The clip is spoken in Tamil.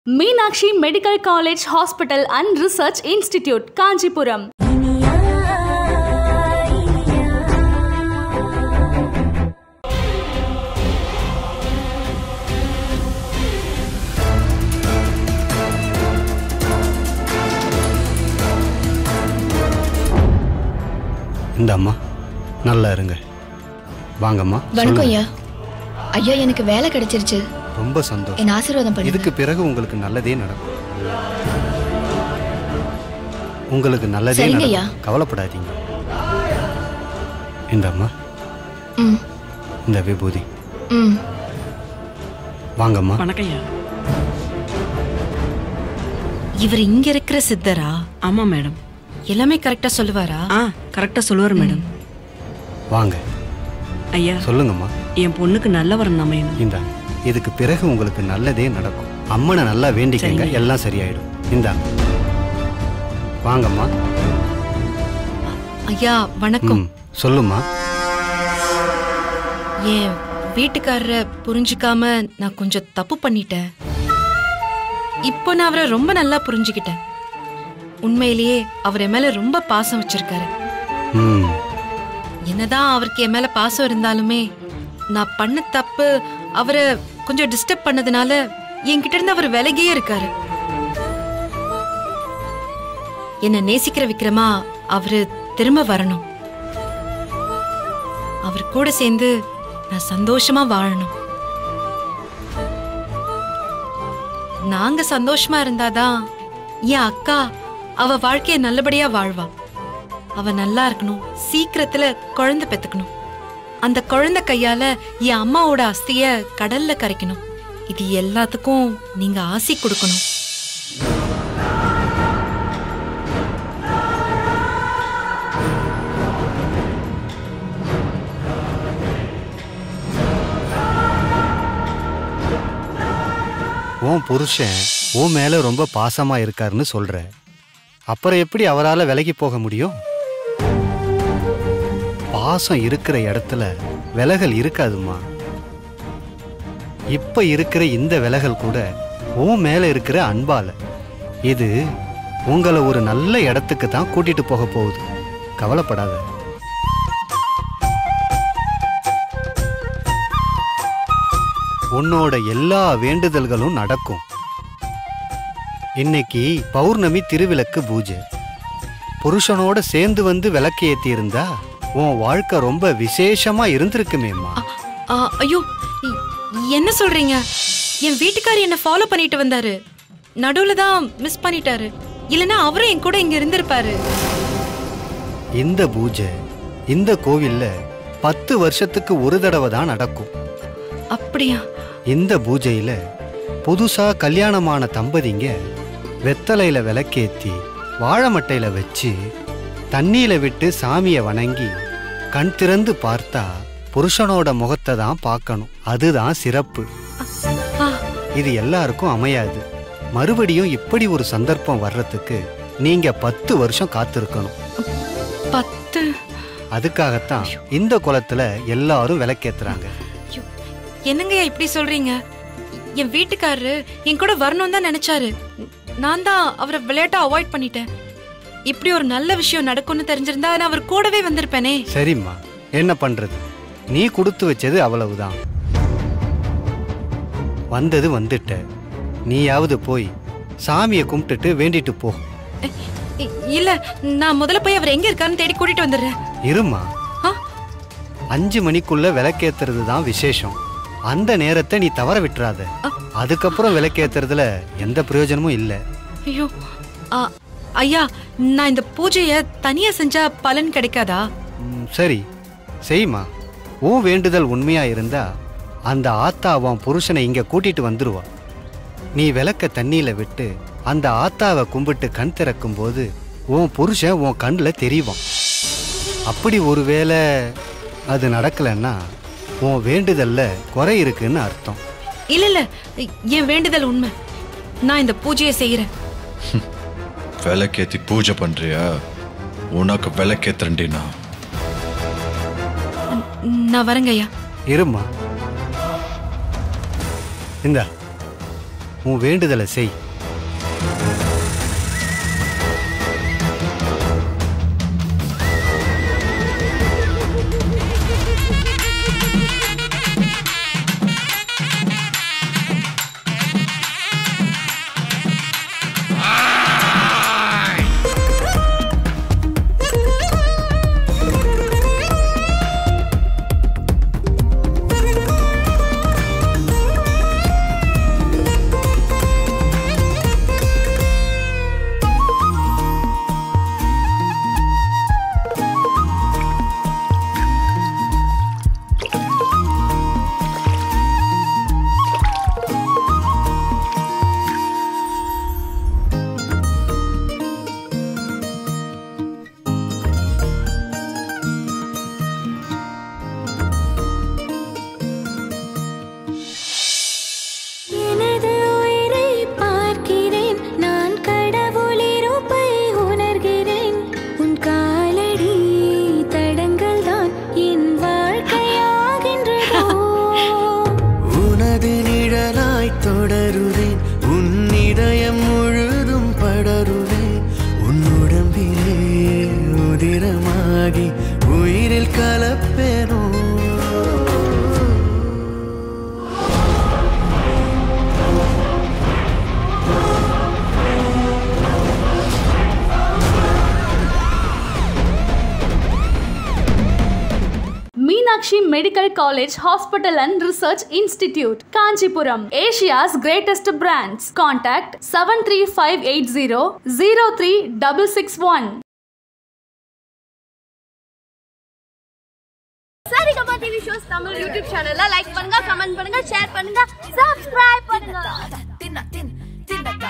Meenakshi medical college hospital and research institute Kanchipuram இந்த அம்மா நல்லா இருங்க வாங்கம்மா வணக்கம் சொல்லுங்க. ஐயா ஐயா எனக்கு வேலை கிடைச்சிருச்சு ரொம்ப சந்தோஷம் என் ஆசீர்வாதம் பண்ணுங்க இதுக்கு பிறகு உங்களுக்கு நல்லதே நடக்கும் உங்களுக்கு நல்லதே சரிங்க ஐயா. நடக்கும் கவலைப்படாதீங்க இந்த அம்மா ம் இந்த விபூதி ம் வாங்கம்மா வணக்கம் ஐயா இவர் இங்க இருக்கிற சித்தரா ஆமா மேடம் எல்லாமே கரெக்டா சொல்லுவாரா ஆ கரெக்டா சொல்லுவார் மேடம் வாங்க ஐயா சொல்லுங்கம்மா என் பொண்ணுக்கு நல்ல வரன் அமையணும் இந்தாங்க இதுக்கு பிறகு உங்களுக்கு நல்லதே நடக்கும் அம்மனை நல்லா வேண்டிக்கங்க சரிங்க. எல்லாம் சரியாயிடும் இந்தாங்க வாங்கம்மா ஐயா வணக்கம் ம் சொல்லுமா என் வீட்டுக்காரரை புரிஞ்சுக்காம நான் கொஞ்சம் தப்பு பண்ணிட்டேன் இப்போ நான் அவரை ரொம்ப நல்லா புரிஞ்சுக்கிட்டேன் உண்மையிலேயே அவர் என் மேல ரொம்ப பாசம் வச்சிருக்காரு ம் என்னதான் அவருக்கு என் மேல பாசம் இருந்தாலுமே நான் பண்ண தப்பு அவரை கொஞ்சம் டிஸ்டர்ப் பண்ணதுனால என்கிட்ட இருந்து அவர் விலகியே இருக்காரு என்ன நேசிக்கிற விக்ரமா அவரு திரும்ப வரணும் அவர் கூட சேர்ந்து நான் சந்தோஷமா வாழணும் நாங்க சந்தோஷமா இருந்தாதான் என் அக்கா அவ வாழ்க்கைய நல்லபடியா வாழ்வா அவ நல்லா இருக்கணும் சீக்கிரத்துல குழந்தை பெத்துக்கணும் அந்த குழந்தை கையால என் அம்மாவோட அஸ்திய கடல்ல கரைக்கணும் இது எல்லாத்துக்கும் நீங்க ஆசி கொடுக்கணும் உன் புருஷன் உன் மேல ரொம்ப பாசமா இருக்காருன்னு சொல்ற அப்புறம் எப்படி அவரால விலகி போக முடியும் பாசம் இருக்கிற இடத்துல விலகல் இருக்காதும்மா இப்ப இருக்கிற இந்த விலகல் கூட உன் மேல இருக்கிற அன்பால இது உங்களை ஒரு நல்ல இடத்துக்கு தான் கூட்டிட்டு போக போகுது கவலைப்படாத உன்னோட எல்லா வேண்டுதல்களும் நடக்கும் இன்னைக்கு பௌர்ணமி திருவிளக்கு பூஜை புருஷனோட சேர்ந்து வந்து விளக்கு ஏத்தி இருந்தா உன் வாழ்க்கை ரொம்ப விசேஷமா இருந்திருக்குமேம்மா ஆ, ஐயோ இ- என்ன சொல்றீங்க என் வீட்டுக்காரர் என்ன ஃபாலோ பண்ணிட்டு வந்தாரு நடுவுல தான் மிஸ் பண்ணிட்டாரு இல்லனா அவரும் என் கூட இங்க இருந்திருப்பாரு இந்த பூஜை இந்த கோவில்ல பத்து வருஷத்துக்கு ஒரு தடவை தான் நடக்கும் அப்படியா இந்த பூஜையில புதுசா கல்யாணமான தம்பதிங்க வெத்தலையில விளக்கேத்தி வாழைமட்டையில வச்சு தண்ணியில விட்டு சாமியை வணங்கி கண் திறந்து பார்த்தா புருஷனோட முகத்தை தான் பார்க்கணும் அதுதான் சிறப்பு ஆ, இது எல்லாருக்கும் அமையாது மறுபடியும் இப்படி ஒரு சந்தர்ப்பம் வர்றதுக்கு நீங்க பத்து வருஷம் காத்திருக்கணும் பத்து அதுக்காகத்தான் இந்த குளத்துல எல்லாரும் விளக்கேத்துறாங்க ஐயோ, என்னங்கய்யா இப்படி சொல்றீங்க என் வீட்டுக்காரரு என் கூட வரணும் தான் நினைச்சாரு நான் தான் அவரை விளையாட்டா அவாய்ட் பண்ணிட்டேன் இப்படி ஒரு நல்ல விஷயம் நடக்கும்னு தெரிஞ்சிருந்தா நான் அவர் கூடவே வந்திருப்பேனே சரிம்மா என்ன பண்றது நீ கொடுத்து வச்சது அவ்வளவுதான் வந்தது வந்துட்ட நீயாவது போய் சாமியை கும்பிட்டுட்டு வேண்டிட்டு போ இ- இல்ல நான் முதல்ல போய் அவர் எங்க இருக்காருன்னு தேடி கூட்டிட்டு வந்துடுறேன் இருமா ஆ, அஞ்சு மணிக்குள்ள விளக்கேத்துறது தான் விசேஷம் அந்த நேரத்தை நீ தவற விட்டுறாத அதுக்கப்புறம் விளக்கேத்துறதுல எந்த பிரயோஜனமும் இல்லை ஐயோ ஆ, ஐயா நான் இந்த பூஜைய தனியா செஞ்சா பலன் கிடைக்காதா ம், சரி செய்யுமா உன் வேண்டுதல் உண்மையா இருந்தா அந்த ஆத்தா அவன் புருஷனை இங்க கூட்டிட்டு வந்துருவா நீ விளக்க தண்ணியில விட்டு அந்த ஆத்தாவை கும்பிட்டு கண் திறக்கும் போது உன் புருஷன் உன் கண்ணில் தெரிவான் அப்படி ஒருவேளை அது நடக்கலைன்னா உன் வேண்டுதல்ல குறை இருக்குன்னு அர்த்தம் இல்ல இல்ல என் வேண்டுதல் உண்மை நான் இந்த பூஜையை செய்யறேன் விளக்கேத்தி பூஜை பண்றியா உனக்கு விளக்கேத்துறேன்டினா நான் வரேங்க ஐயா இருமா இந்தா உன் வேண்டுதலை செய் எனது உயிரை பார்க்கிறேன் நான் கடவுளிருப்பை உணர்கிறேன் உன் காலடி தடங்கள் தான் என் வாழ்க்கையாகின்றதோ உனது நிழலாய் தொடருவேன் உன் இதயம் முழுதும் படருவேன் உன் உடம்பிலே உதிரமாகி உயிரில் கலப்பேனோ Meenakshi Medical College Hospital and Research Institute, Kanchipuram, Asia's greatest brands. Contact 73580 03661. Saregama TV shows Tamil YouTube சேனல்ல லைக் பண்ணுங்க கமெண்ட் பண்ணுங்க ஷேர் பண்ணுங்க சப்ஸ்கிரைப் பண்ணுங்க